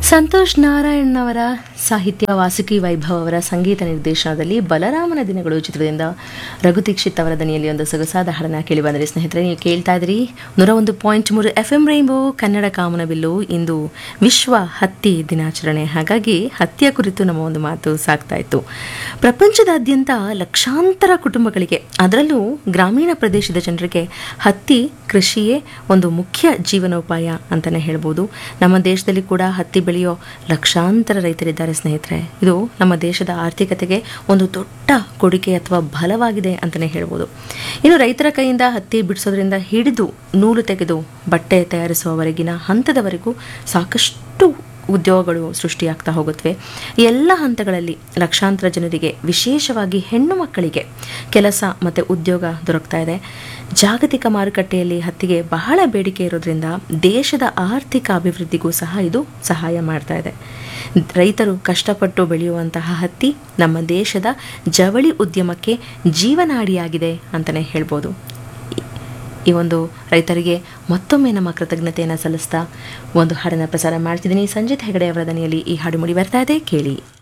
ಸಂತೋಷ್ ನಾರಾಯಣ್ ಅವರ ಸಾಹಿತ್ಯ ವಾಸುಕಿ ವೈಭವ್ ಅವರ ಸಂಗೀತ ನಿರ್ದೇಶನದಲ್ಲಿ ಬಲರಾಮನ ದಿನಗಳು ಚಿತ್ರದಿಂದ ರಘು ದೀಕ್ಷಿತ್ ಅವರ ದನಿಯಲ್ಲಿ ಒಂದು ಸೊಗಸಾದ ಹಾಡನ್ನ ಕೇಳಿ ಬಂದರೆ ಸ್ನೇಹಿತರೆ ನೀವು ಕೇಳ್ತಾ ಇದ್ರಿ ನೂರ ಒಂದು ಪಾಯಿಂಟ್ ಮೂರು ಎಫ್ ಎಂ ರೈನ್ಬೋ ಕನ್ನಡ ಕಾಮನಬಿಲ್ಲು ಇಂದು ವಿಶ್ವ ಹತ್ತಿ ದಿನಾಚರಣೆ ಹಾಗಾಗಿ ಹತ್ತಿಯ ಕುರಿತು ನಮ್ಮ ಒಂದು ಮಾತು ಸಾಗ್ತಾ ಇತ್ತು ಪ್ರಪಂಚದಾದ್ಯಂತ ಲಕ್ಷಾಂತರ ಕುಟುಂಬಗಳಿಗೆ ಅದರಲ್ಲೂ ಗ್ರಾಮೀಣ ಪ್ರದೇಶದ ಜನರಿಗೆ ಹತ್ತಿ ಕೃಷಿಯೇ ಒಂದು ಮುಖ್ಯ ಜೀವನೋಪಾಯ ಅಂತಲೇ ಹೇಳ್ಬೋದು ನಮ್ಮ ದೇಶದಲ್ಲಿ ಕೂಡ ಹತ್ತಿ ಬೆಳೆಯೋ ಲಕ್ಷಾಂತರ ರೈತರಿದ್ದಾರೆ ಸ್ನೇಹಿತರೆ ಇದು ನಮ್ಮ ದೇಶದ ಆರ್ಥಿಕತೆಗೆ ಒಂದು ದೊಡ್ಡ ಕೊಡುಗೆ ಅಥವಾ ಬಲವಾಗಿದೆ ಅಂತಲೇ ಹೇಳ್ಬೋದು ಇನ್ನು ರೈತರ ಕೈಯಿಂದ ಹತ್ತಿ ಬಿಡಿಸೋದ್ರಿಂದ ಹಿಡಿದು ನೂಲು ತೆಗೆದು ಬಟ್ಟೆ ತಯಾರಿಸುವವರೆಗಿನ ಹಂತದವರೆಗೂ ಸಾಕಷ್ಟು ಉದ್ಯೋಗಗಳು ಸೃಷ್ಟಿಯಾಗ್ತಾ ಹೋಗುತ್ತವೆ ಎಲ್ಲ ಹಂತಗಳಲ್ಲಿ ಲಕ್ಷಾಂತರ ಜನರಿಗೆ ವಿಶೇಷವಾಗಿ ಹೆಣ್ಣು ಮಕ್ಕಳಿಗೆ ಕೆಲಸ ಮತ್ತು ಉದ್ಯೋಗ ದೊರಕ್ತಾ ಇದೆ ಜಾಗತಿಕ ಮಾರುಕಟ್ಟೆಯಲ್ಲಿ ಹತ್ತಿಗೆ ಬಹಳ ಬೇಡಿಕೆ ಇರೋದ್ರಿಂದ ದೇಶದ ಆರ್ಥಿಕ ಅಭಿವೃದ್ಧಿಗೂ ಸಹ ಇದು ಸಹಾಯ ಮಾಡ್ತಾ ಇದೆ ರೈತರು ಕಷ್ಟಪಟ್ಟು ಬೆಳೆಯುವಂತಹ ಹತ್ತಿ ನಮ್ಮ ದೇಶದ ಜವಳಿ ಉದ್ಯಮಕ್ಕೆ ಜೀವನಾಡಿಯಾಗಿದೆ ಅಂತಲೇ ಹೇಳ್ಬೋದು ಈ ಒಂದು ರೈತರಿಗೆ ಮತ್ತೊಮ್ಮೆ ನಮ್ಮ ಕೃತಜ್ಞತೆಯನ್ನು ಸಲ್ಲಿಸ್ತಾ ಒಂದು ಹಾಡನ್ನು ಪ್ರಸಾರ ಮಾಡ್ತಿದ್ದೀನಿ ಸಂಜಿತ್ ಹೆಗಡೆ ಅವರ ದನಿಯಲ್ಲಿ ಈ ಹಾಡು ಮೂಡಿ ಬರ್ತಾ ಇದೆ ಕೇಳಿ